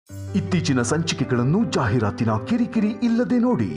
ಇತ್ತೀಚಿನ ಸಂಚಿಕೆಗಳನ್ನು ಜಾಹೀರಾತಿನ ಕಿರಿಕಿರಿ ಇಲ್ಲದೆ ನೋಡಿ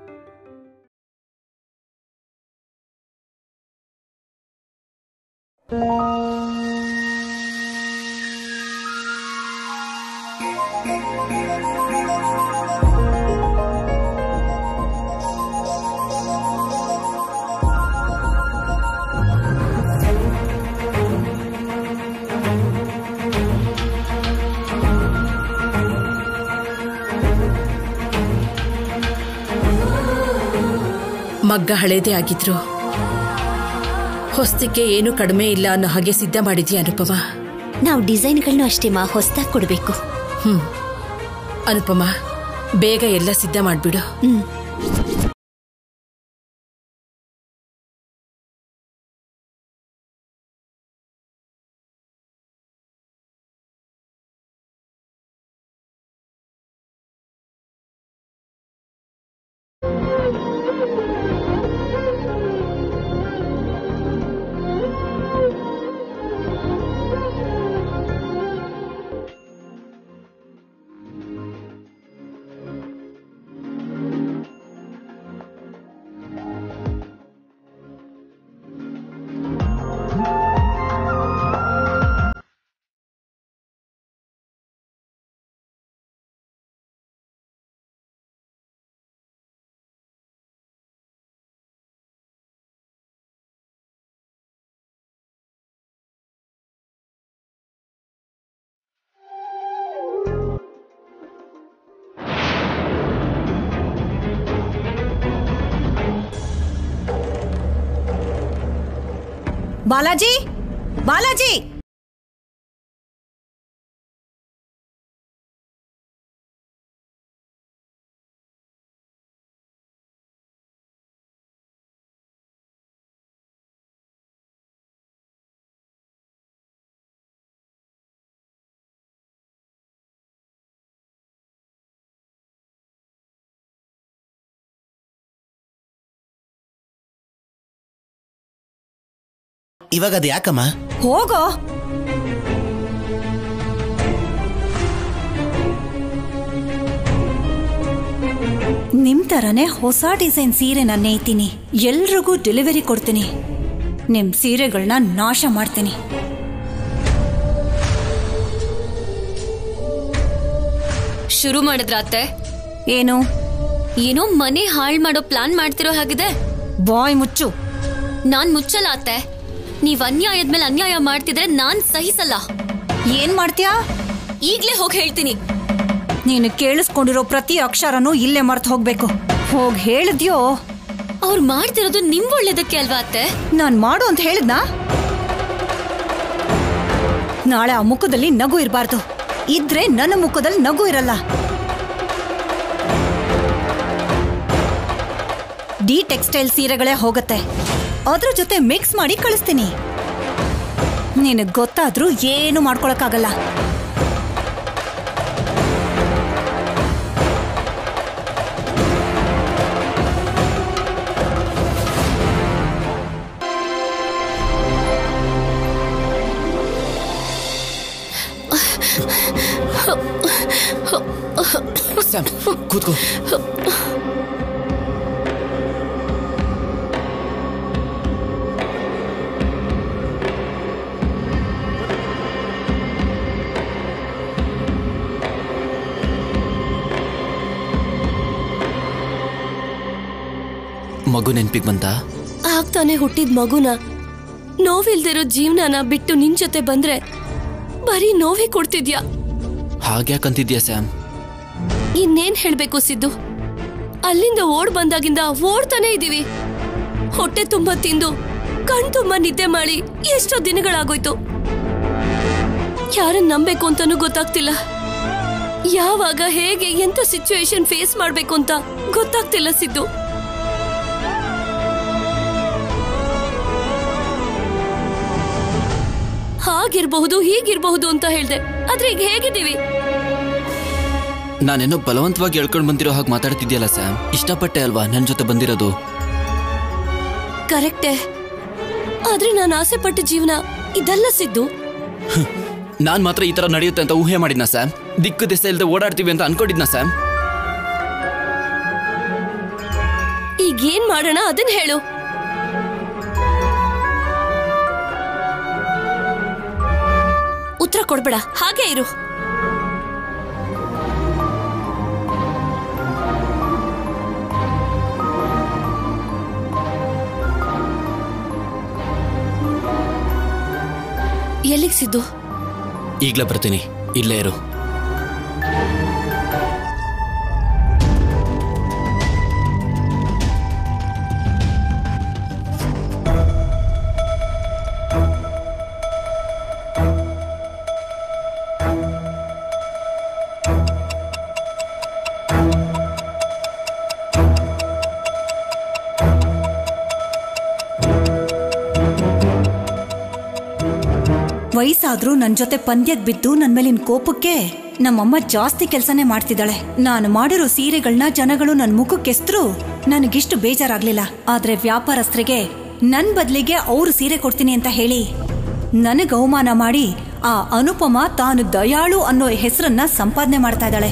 ಮಗ್ಗ ಹಳೇದೇ ಆಗಿದ್ರು ಹೊಸ್ತಿಗೆ ಏನು ಕಡಿಮೆ ಇಲ್ಲ ಅನ್ನೋ ಹಾಗೆ ಸಿದ್ಧ ಮಾಡಿದ್ಯಾ ಅನುಪಮ ನಾವು ಡಿಸೈನ್ಗಳನ್ನೂ ಅಷ್ಟೇ ಮಾ ಹೊಸ್ದಾಗಿ ಕೊಡಬೇಕು ಹ್ಮ್ ಅನುಪಮ ಬೇಗ ಎಲ್ಲ ಸಿದ್ಧ ಮಾಡ್ಬಿಡು ಹ್ಮ್ ಬಾಲಾಜಿ ಬಾಲಾಜಿ ಇವಾಗ ಅದು ಯಾಕಮ್ಮ ಹೋಗೋ ನಿಮ್ ತರನೇ ಹೊಸ ಡಿಸೈನ್ ಸೀರೆನ ನೇಯ್ತೀನಿ ಎಲ್ರಿಗೂ ಡೆಲಿವರಿ ಕೊಡ್ತೀನಿ ನಿಮ್ ಸೀರೆಗಳನ್ನ ನಾಶ ಮಾಡ್ತೀನಿ ಶುರು ಮಾಡಿದ್ರ ಅತ್ತೆ ಏನು ಏನೋ ಮನೆ ಹಾಳ್ ಮಾಡೋ ಪ್ಲಾನ್ ಮಾಡ್ತಿರೋ ಹಾಗಿದೆ ಬಾಯ್ ಮುಚ್ಚು ನಾನ್ ಮುಚ್ಚಲ್ಲ ಅತ್ತೆ ನೀವ್ ಅನ್ಯಾಯದ ಮೇಲೆ ಅನ್ಯಾಯ ಮಾಡ್ತಿದ್ರೆ ನಾನ್ ಸಹಿಸಲ್ಲ ಏನ್ ಮಾಡ್ತೀಯಾ ಈಗ್ಲೇ ಹೋಗಿ ಹೇಳ್ತೀನಿ ನೀನು ಕೇಳಿಸ್ಕೊಂಡಿರೋ ಪ್ರತಿ ಅಕ್ಷರನೂ ಇಲ್ಲೇ ಮರ್ತು ಹೋಗ್ಬೇಕು ಹೋಗ್ ಹೇಳಿದ್ಯೋ ಅವ್ರು ಮಾಡ್ತಿರೋದು ನಿಮ್ ಒಳ್ಳೇದಕ್ಕೆ ಅಲ್ವಾ ಅತ್ತೆ ನಾನ್ ಮಾಡು ಅಂತ ಹೇಳಿದ್ನಾ ನಾಳೆ ಆ ಮುಖದಲ್ಲಿ ನಗು ಇರಬಾರ್ದು ಇದ್ರೆ ನನ್ನ ಮುಖದಲ್ಲಿ ನಗು ಇರಲ್ಲ ಡಿ ಟೆಕ್ಸ್ಟೈಲ್ ಸೀರೆಗಳೇ ಹೋಗತ್ತೆ ಅದ್ರ ಜೊತೆ ಮಿಕ್ಸ್ ಮಾಡಿ ಕಳಿಸ್ತೀನಿ ನಿನಗ್ ಗೊತ್ತಾದ್ರೂ ಏನು ಮಾಡ್ಕೊಳಕ್ಕಾಗಲ್ಲ ಸ್ಯಾಮ್ ಕೂತ್ಕೋ ಮಗು ನೆನ್ಪಿಗೆ ಬಂತಾ ಆಗ್ತಾನೆ ಹುಟ್ಟಿದ ಮಗುನ ನೋವಿಲ್ದಿರೋ ಜೀವನನ ಬಿಟ್ಟು ನಿನ್ ಜೊತೆ ಬಂದ್ರೆ ಬರೀ ನೋವೇ ಕೊಡ್ತಿದ್ಯಾ ಹಾಗ್ಯಾಕಂತಿದ್ಯಾ ಸ್ಯಾಮ್ ಇನ್ನೇನ್ ಹೇಳ್ಬೇಕು ಸಿದ್ದು ಅಲ್ಲಿಂದ ಓಡ್ ಬಂದಾಗಿಂದ ಓಡ್ತಾನೆ ಇದೀವಿ ಹೊಟ್ಟೆ ತುಂಬಾ ತಿಂದು ಕಣ್ ತುಂಬಾ ನಿದ್ದೆ ಮಾಡಿ ಎಷ್ಟೋ ದಿನಗಳಾಗೋಯ್ತು ಯಾರನ್ನ ನಂಬೇಕು ಅಂತಾನೂ ಗೊತ್ತಾಗ್ತಿಲ್ಲ ಯಾವಾಗ ಹೇಗೆ ಎಂತ ಸಿಚುವೇಶನ್ ಫೇಸ್ ಮಾಡ್ಬೇಕು ಅಂತ ಗೊತ್ತಾಗ್ತಿಲ್ಲ ಸಿದ್ದು ಹಾಗಿರ್ಬಹುದು ಹೀಗಿರ್ಬಹುದು ಅಂತ ಹೇಳ್ದೆ ಆದ್ರೆ ಈಗ ಹೇಗಿದ್ದೀವಿ ನಾನೇನೋ ಬಲವಂತವಾಗಿ ಹೇಳ್ಕೊಂಡು ಬಂದಿರೋ ಹಾಗೆ ಮಾತಾಡ್ತಿದ್ಯಲ್ಲ ಸ್ಯಾಮ್ ಇಷ್ಟಪಟ್ಟೆ ಅಲ್ವಾ ನನ್ನ ಜೊತೆ ಬಂದಿರೋದು ಕರೆಕ್ಟೇ ಆದ್ರೆ ನಾನು ಆಸೆ ಪಟ್ಟ ಜೀವನ ಇದೆಲ್ಲ ಸಿದ್ದು ನಾನ್ ಮಾತ್ರ ಈ ತರ ನಡೆಯುತ್ತೆ ಅಂತ ಊಹೆ ಮಾಡಿದ್ನ ಸ್ಯಾಮ್ ದಿಕ್ಕು ದಿಸೆ ಇಲ್ಲದೆ ಓಡಾಡ್ತೀವಿ ಅಂತ ಅನ್ಕೊಂಡಿದ್ನ ಸ್ಯಾಮ್ ಈಗ ಏನ್ ಮಾಡೋಣ ಅದನ್ನ ಹೇಳು ಉತ್ತರ ಕೊಡ್ಬೇಡ ಹಾಗೆ ಇರು ಎಲ್ಲಿಗ್ ಸಿದ್ದು ಈಗ್ಲೇ ಬರ್ತೀನಿ ಇಲ್ಲೇ ಇರು ವಯಸ್ಸಾದ್ರೂ ನನ್ ಜೊತೆ ಪಂದ್ಯಕ್ ಬಿದ್ದು ನನ್ ಮೇಲಿನ ಕೋಪಕ್ಕೆ ನಮ್ಮಮ್ಮ ಜಾಸ್ತಿ ಕೆಲಸನೇ ಮಾಡ್ತಿದ್ದಾಳೆ ನಾನು ಮಾಡಿರೋ ಸೀರೆಗಳನ್ನ ಜನಗಳು ನನ್ ಮುಖಕ್ಕೆಸ್ತರು ನನಗಿಷ್ಟು ಬೇಜಾರಾಗ್ಲಿಲ್ಲ ಆದ್ರೆ ವ್ಯಾಪಾರಸ್ಥರಿಗೆ ನನ್ ಬದ್ಲಿಗೆ ಅವ್ರು ಸೀರೆ ಕೊಡ್ತೀನಿ ಅಂತ ಹೇಳಿ ನನಗ್ ಅವಮಾನ ಮಾಡಿ ಆ ಅನುಪಮ ತಾನು ದಯಾಳು ಅನ್ನೋ ಹೆಸರನ್ನ ಸಂಪಾದನೆ ಮಾಡ್ತಾ ಇದ್ದಾಳೆ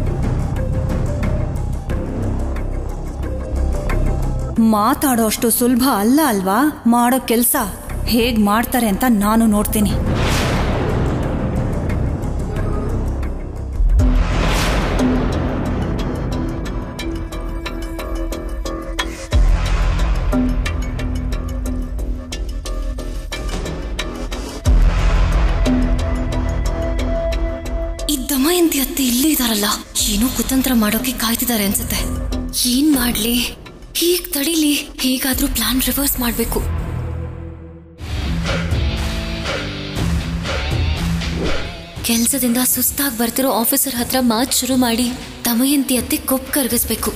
ಮಾತಾಡೋ ಅಷ್ಟು ಸುಲಭ ಅಲ್ಲ ಅಲ್ವಾ ಮಾಡೋ ಕೆಲ್ಸ ಹೇಗ್ ಮಾಡ್ತಾರೆ ಅಂತ ನಾನು ನೋಡ್ತೀನಿ ಈ ದಮಯಂತಿ ಅತ್ತೆ ಇಲ್ಲೇ ಇದಾರಲ್ಲ ಏನೋ ಕುತಂತ್ರ ಮಾಡೋಕೆ ಕಾಯ್ತಿದ್ದಾರೆ ಅನ್ಸುತ್ತೆ ಏನ್ ಮಾಡ್ಲಿ ಹೀಗ್ ತಡಿಲಿ ಹೇಗಾದ್ರೂ ಪ್ಲಾನ್ ರಿವರ್ಸ್ ಮಾಡ್ಬೇಕು ಕೆಲ್ಸದಿಂದ ಸುಸ್ತಾಗಿ ಬರ್ತಿರೋ ಆಫೀಸರ್ ಹತ್ರ ಮಾತು ಶುರು ಮಾಡಿ ದಮಯಂತಿ ಅತ್ತೆ ಕೊಪ್ ಕರಗಿಸ್ಬೇಕು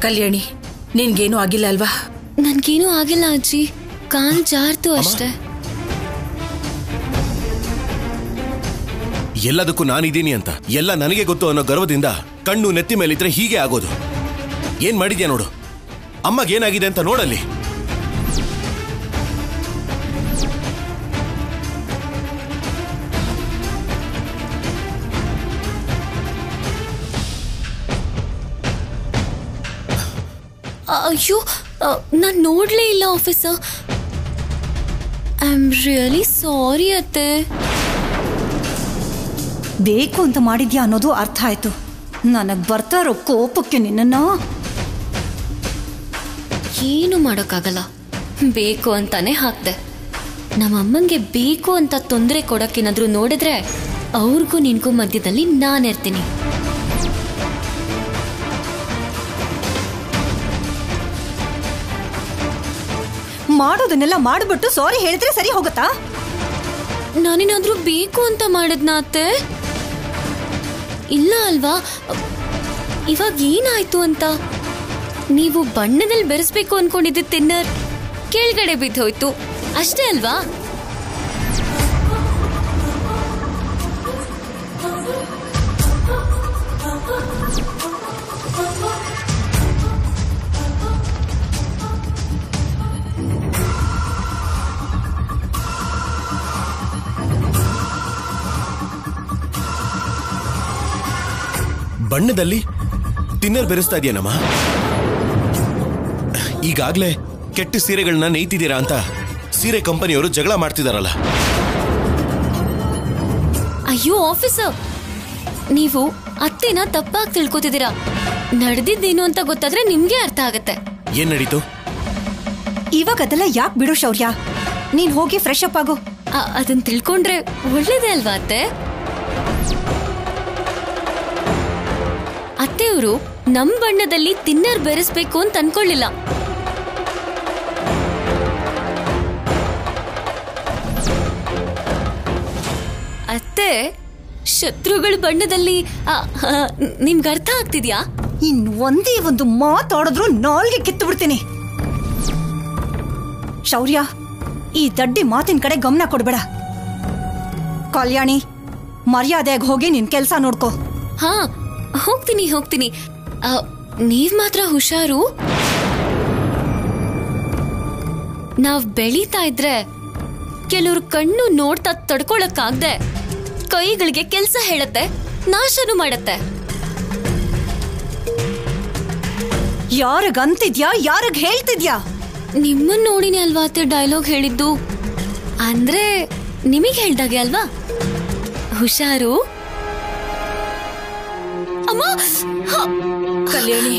ಕಲ್ಯಾಣಿ ನಿನ್ಗೇನು ಆಗಿಲ್ಲ ಅಲ್ವಾ ನನ್ಗೇನೂ ಆಗಿಲ್ಲ ಅಜ್ಜಿ ಕಾಲ್ ಜಾರ್ತು ಅಷ್ಟೇ ಎಲ್ಲದಕ್ಕೂ ನಾನಿದ್ದೀನಿ ಅಂತ ಎಲ್ಲ ನನಗೆ ಗೊತ್ತು ಅನ್ನೋ ಗರ್ವದಿಂದ ಕಣ್ಣು ನೆತ್ತಿ ಮೇಲಿದ್ರೆ ಹೀಗೆ ಆಗೋದು ಏನ್ ಮಾಡಿದ್ಯಾ ನೋಡು ಅಮ್ಮಗೇನಾಗಿದೆ ಅಂತ ನೋಡಲ್ಲಿ ಅಯ್ಯೋ ನಾನು ನೋಡ್ಲೇ ಇಲ್ಲ officer I am really sorry ಅತ್ತೆ ಬೇಕು ಅಂತ ಮಾಡಿದ್ಯಾ ಅನ್ನೋದು ಅರ್ಥ ಆಯ್ತು ನನಗ್ ಬರ್ತಾ ಇರೋ ಕೋಪಕ್ಕೆ ನಿನ್ನ ಏನು ಮಾಡೋಕ್ಕಾಗಲ್ಲ ಬೇಕು ಅಂತಾನೆ ಹಾಕ್ದೆ ನಮ್ಮಮ್ಮಂಗೆ ಬೇಕು ಅಂತ ತೊಂದರೆ ಕೊಡಕ್ಕೇನಾದ್ರೂ ನೋಡಿದ್ರೆ ಅವ್ರಿಗೂ ನಿನ್ಗೂ ಮಧ್ಯದಲ್ಲಿ ನಾನಿರ್ತೀನಿ ಮಾಡೋದನ್ನೆಲ್ಲ ಮಾಡ್ಬಿಟ್ಟು ಸಾರಿ ಹೇಳಿದ್ರೆ ಸರಿ ಹೋಗುತ್ತಾ ನಾನೇನಾದ್ರೂ ಬೇಕು ಅಂತ ಮಾಡಿದ್ನ ಅತ್ತೆ ಇಲ್ಲ ಅಲ್ವಾ ಇವಾಗ ಏನಾಯ್ತು ಅಂತ ನೀವು ಬಣ್ಣದಲ್ಲಿ ಬೆರೆಸ್ಬೇಕು ಅನ್ಕೊಂಡಿದ್ದ ತಿನ್ನರ್ ಕೆಳಗಡೆ ಬಿದ್ದೋಯ್ತು ಅಷ್ಟೇ ಅಲ್ವಾ ಬಣ್ಣದಲ್ಲಿ ತಿನ್ನರ್ ಬೆರೆಸ್ತಾ ಇದೆಯೇನಮ್ಮ ಈಗಾಗ್ಲೇ ಕೆಟ್ಟ ಸೀರೆಗಳನ್ನ ನೇಯ್ತಿದ್ದೀರಾ ಅಂತ ಸೀರೆ ಕಂಪನಿಯವರು ಜಗಳ ಮಾಡ್ತಿದಾರಲ್ಲ ಅಯ್ಯೋ ಆಫೀಸರ್ ನೀವು ಅತ್ತೆನ ತಪ್ಪಾಗಿ ತಿಳ್ಕೊತಿದ್ದೀರಾ ನಡೆದಿದ್ದೇನು ಅಂತ ಗೊತ್ತಾದ್ರೆ ನಿಮ್ಗೆ ಅರ್ಥ ಆಗತ್ತೆ ಏನ್ ನಡೀತು ಇವಾಗ ಅದೆಲ್ಲ ಯಾಕೆ ಬಿಡು ಶೌರ್ಯ ನೀನ್ ಹೋಗಿ ಫ್ರೆಶ್ ಅಪ್ ಆಗು ಅ- ಅದನ್ ತಿಳ್ಕೊಂಡ್ರೆ ಒಳ್ಳೇದೇ ಅಲ್ವಾ ಅತ್ತೆ ಅತ್ತೆಯವರು ನಮ್ ಬಣ್ಣದಲ್ಲಿ ತಿನ್ನರ್ ಬೆರೆಸ್ಬೇಕು ಅಂತ ಅನ್ಕೊಳ್ಳಿಲ್ಲ ಅತ್ತೆ ಶತ್ರುಗಳ ಬಣ್ಣದಲ್ಲಿ ಆ, ಆ, ನಿಮ್ಗೆ ಅರ್ಥ ಆಗ್ತಿದ್ಯಾ ಇನ್ ಒಂದೇ ಒಂದು ಮಾತಾಡಿದ್ರು ನಾಲ್ಗೆ ಕಿತ್ತು ಬಿಡ್ತೀನಿ ಶೌರ್ಯ ಈ ದಡ್ಡಿ ಮಾತಿನ ಕಡೆ ಗಮನ ಕೊಡ್ಬೇಡ ಕಲ್ಯಾಣಿ ಮರ್ಯಾದೆಯಾಗಿ ಹೋಗಿ ನಿನ್ ಕೆಲ್ಸ ನೋಡ್ಕೋ ಹಾ ಹೋಗ್ತೀನಿ ಹೋಗ್ತೀನಿ ಆ, ನೀವ್ ಮಾತ್ರ ಹುಷಾರು ನಾವ್ ಬೆಳೀತಾ ಇದ್ರೆ ಕೆಲವ್ರ ಕಣ್ಣು ನೋಡ್ತಾ ತಡ್ಕೊಳಕ್ಕಾಗ್ದೆ ಕೈಗಳಿಗೆ ಕೆಲ್ಸ ಹೇಳತ್ತೆ ನಾಶನು ಮಾಡತ್ತೆ ಯಾರಿಗ್ ಅಂತಿದ್ಯಾ ಯಾರಿಗ್ ಹೇಳ್ತಿದ್ಯಾ ನಿಮ್ಮನ್ ನೋಡಿನೇ ಅಲ್ವಾ ಅತ್ತೆ ಡೈಲಾಗ್ ಹೇಳಿದ್ದು ಅಂದ್ರೆ ನಿಮಗ್ ಹೇಳ್ದಾಗೆ ಅಲ್ವಾ ಹುಷಾರು ಅಮ್ಮ ಹ! ಕಲ್ಯಾಣಿ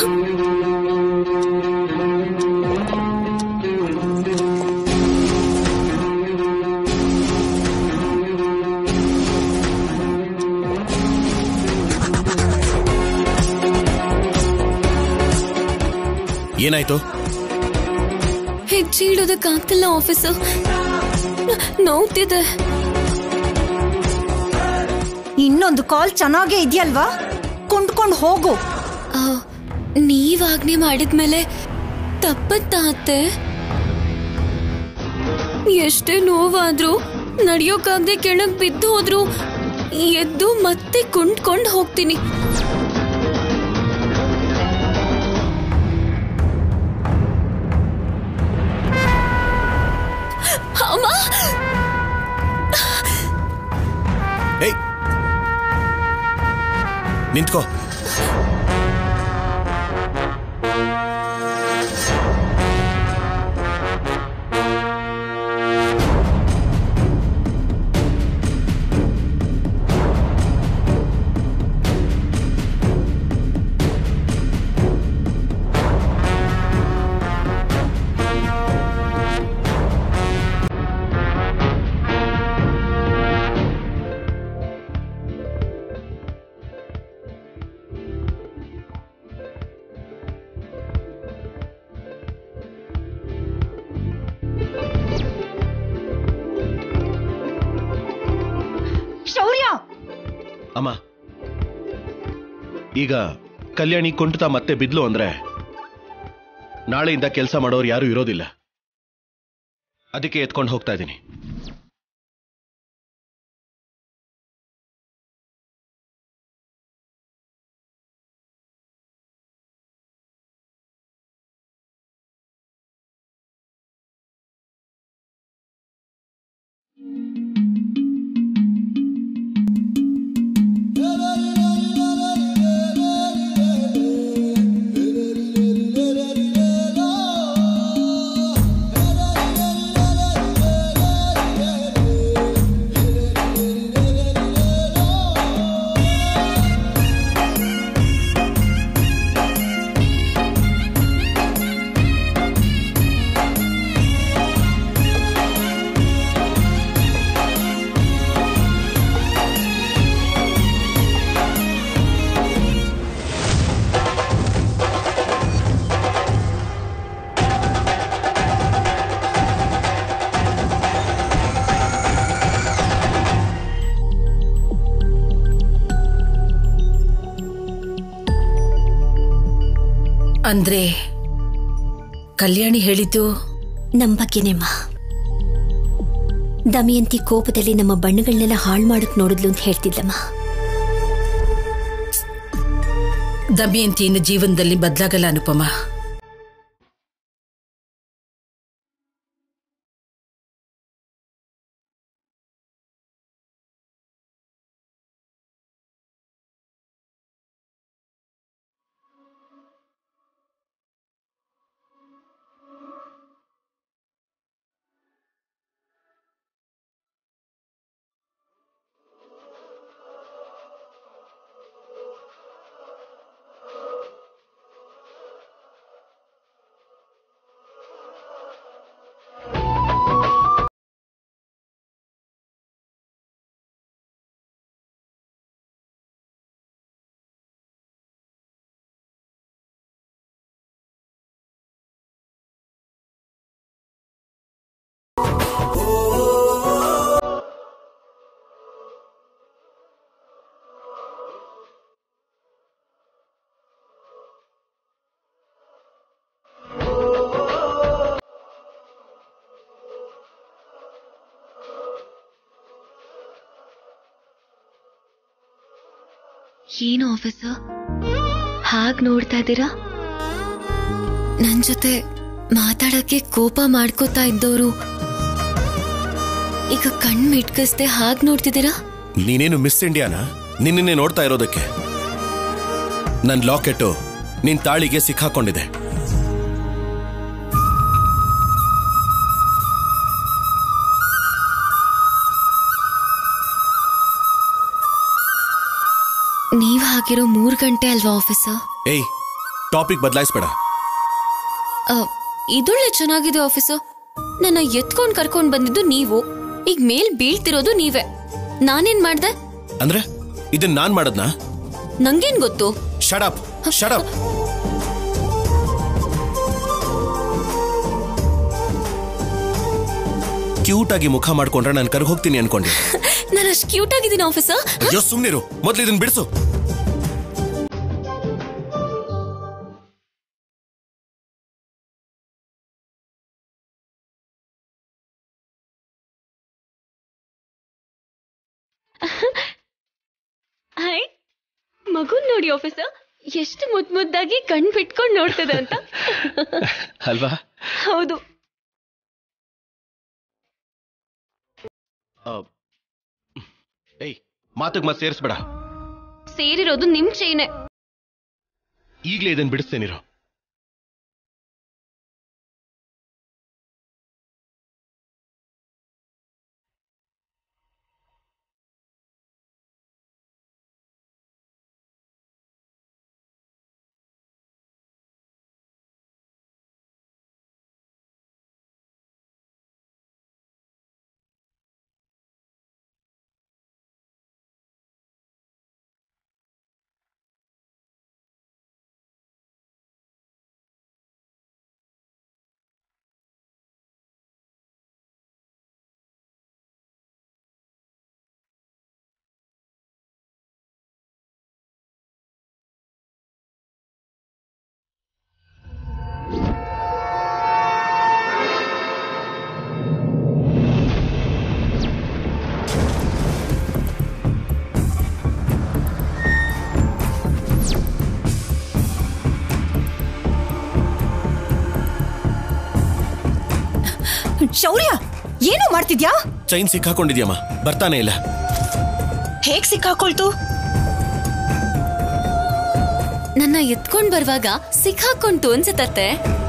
ಏನಾಯ್ತು ಹೆಜ್ಜೆ ಇಡೋದಕ್ಕಾಗ್ತಿಲ್ಲ ಆಫೀಸರ್ ನೋವ್ತಿದೆ ಇನ್ನೊಂದು ಕಾಲ್ ಚೆನ್ನಾಗೇ ಇದೆಯಲ್ವಾ ಕೊಂಡ್ಕೊಂಡ್ ಹೋಗು ಆ, ನೀವ್ ಆಜ್ಞೆ ಮಾಡಿದ್ಮೇಲೆ ತಪ್ಪತ್ತಾ ಅತ್ತೆ ಎಷ್ಟೇ ನೋವಾದ್ರೂ ನಡಿಯೋಕಾಗ್ದೆ ಕೆಳಗ್ ಬಿದ್ದು ಹೋದ್ರು ಎದ್ದು ಮತ್ತೆ ಕುಂಡ್ಕೊಂಡ್ ಹೋಗ್ತೀನಿ ಅಮ್ಮ ಏಯ್ ನಿಂತ್ಕೋ ಶೌರ್ಯ ಅಮ್ಮ ಈಗ ಕಲ್ಯಾಣಿ ಕುಂಟುತ್ತಾ ಮತ್ತೆ ಬಿದ್ಲು ಅಂದ್ರೆ ನಾಳೆಯಿಂದ ಕೆಲಸ ಮಾಡೋರು ಯಾರೂ ಇರೋದಿಲ್ಲ ಅದಕ್ಕೆ ಎತ್ಕೊಂಡು ಹೋಗ್ತಾ ಇದ್ದೀನಿ ಅಂದ್ರೆ ಕಲ್ಯಾಣಿ ಹೇಳಿದ್ದು ನಮ್ ಬಗ್ಗೆನೇಮ್ಮ ದಮಯಂತಿ ಕೋಪದಲ್ಲಿ ನಮ್ಮ ಬಣ್ಣಗಳನ್ನೆಲ್ಲ ಹಾಳು ಮಾಡಕ್ ನೋಡಿದ್ಲು ಅಂತ ಹೇಳ್ತಿದ್ಲಮ್ಮ ದಮಯಂತಿ ಇನ್ನು ಜೀವನದಲ್ಲಿ ಬದಲಾಗಲ್ಲ ಅನುಪಮ ಏನು ಆಫೀಸರ್ ಹಾಗ್ ನೋಡ್ತಾ ಇದ್ದೀರಾ ನನ್ ಜೊತೆ ಮಾತಾಡಕ್ಕೆ ಕೋಪ ಮಾಡ್ಕೋತಾ ಇದ್ದವರು ಈಗ ಕಣ್ ಮಿಟ್ಕಸ್ದೆ ಹಾಗ್ ನೋಡ್ತಿದ್ದೀರಾ ನೀನೇನು ಮಿಸ್ ಇಂಡಿಯಾನ ನಿನ್ನೆ ನೋಡ್ತಾ ಇರೋದಕ್ಕೆ ನನ್ನ ಲಾಕೆಟ್ಟು ನಿನ್ ತಾಳಿಗೆ ಸಿಕ್ಕಾಕೊಂಡಿದೆ ನೀವ್ ಹಾಕಿರೋ ಮೂರ್ ಗಂಟೆ ಅಲ್ವಾ ಆಫೀಸರ್ ಏಯ್ ಟಾಪಿಕ್ ಬದಲಾಯಿಸ್ಬೇಡ ಇದೊಳ್ಳೆ ಚೆನ್ನಾಗಿದೆ ಆಫೀಸರ್ ನನ್ನ ಎತ್ಕೊಂಡ್ ಕರ್ಕೊಂಡ್ ಬಂದಿದ್ದು ನೀವು ಈಗ ಮೇಲ್ ಬೀಳ್ತಿರೋದು ನೀವೇ ನಾನೇನ್ ಮಾಡ್ದೆ ಅಂದ್ರೆ ಇದನ್ ನಾನ್ ಮಾಡದ್ನಾ ನಂಗೇನ್ ಗೊತ್ತು ಶಡಪ್ ಶಡಪ್ ಕ್ಯೂಟ್ ಆಗಿ ಮುಖ ಮಾಡ್ಕೊಂಡ್ರೆ ನಾನು ಕರ್ಗ್ ಹೋಗ್ತೀನಿ ಅನ್ಕೊಂಡೆ ನಾನು ಅಷ್ಟು ಕ್ಯೂಟ್ ಆಗಿದ್ದೀನಿ ಆಫೀಸರ್ ಅಯ್ಯೋ ಸುಮ್ನಿರು ಮೊದ್ಲು ಇದನ್ ಬಿಡಿಸು ಹಾಯ್ ಮಗುನ್ ನೋಡಿ ಆಫೀಸರ್ ಎಷ್ಟು ಮುದ್ ಮುದ್ದಾಗಿ ಕಣ್ ಬಿಟ್ಕೊಂಡ್ ನೋಡ್ತದೆ ಅಂತ ಅಲ್ವಾ ಹೌದು ಆ, ಏಯ್ ಮಾತಗ್ ಮತ್ ಸೇರಿಸ್ಬೇಡ ಸೇರಿರೋದು ನಿಮ್ ಚೈನೆ ಈಗ್ಲೇ ಇದನ್ ಬಿಡಿಸ್ತೇನಿರೋ ಶೌರ್ಯ ಏನು ಮಾಡ್ತಿದ್ಯಾ ಚೈನ್ ಸಿಕ್ಕಾಕೊಂಡಿದ್ಯಮ್ಮ ಬರ್ತಾನೆ ಇಲ್ಲ ಹೇಗ್ ಸಿಕ್ಕಾಕೊಳ್ತು ನನ್ನ ಎತ್ಕೊಂಡ್ ಬರುವಾಗ ಸಿಕ್ಕಾಕೊಂತು ಅನ್ಸತ್ತತ್ತೆ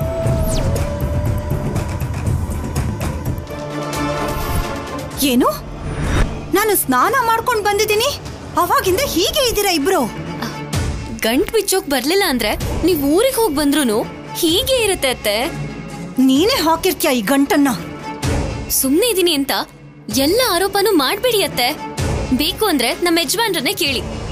ಏನು ನಾನು ಸ್ನಾನ ಮಾಡ್ಕೊಂಡ್ ಬಂದಿದ್ದೀನಿ ಅವಾಗಿಂದ ಹೀಗೆ ಇದ್ದೀರಾ ಇಬ್ರು ಗಂಟ್ ಬಿಚ್ಚೋಕ್ ಬರ್ಲಿಲ್ಲ ಅಂದ್ರೆ ನೀವ್ ಊರಿಗೆ ಹೋಗ್ ಬಂದ್ರೂನು ಹೀಗೆ ಇರತ್ತೆ ಅತ್ತೆ ನೀನೇ ಹಾಕಿರ್ತೀಯ ಈ ಗಂಟನ್ನ ಸುಮ್ನೆ ಇದೀನಿ ಅಂತ ಎಲ್ಲ ಆರೋಪನೂ ಮಾಡ್ಬಿಡಿ ಅತ್ತೆ ಬೇಕು ಅಂದ್ರೆ ನಮ್ಮ ಯಜಮಾನ್ರನ್ನೇ ಕೇಳಿ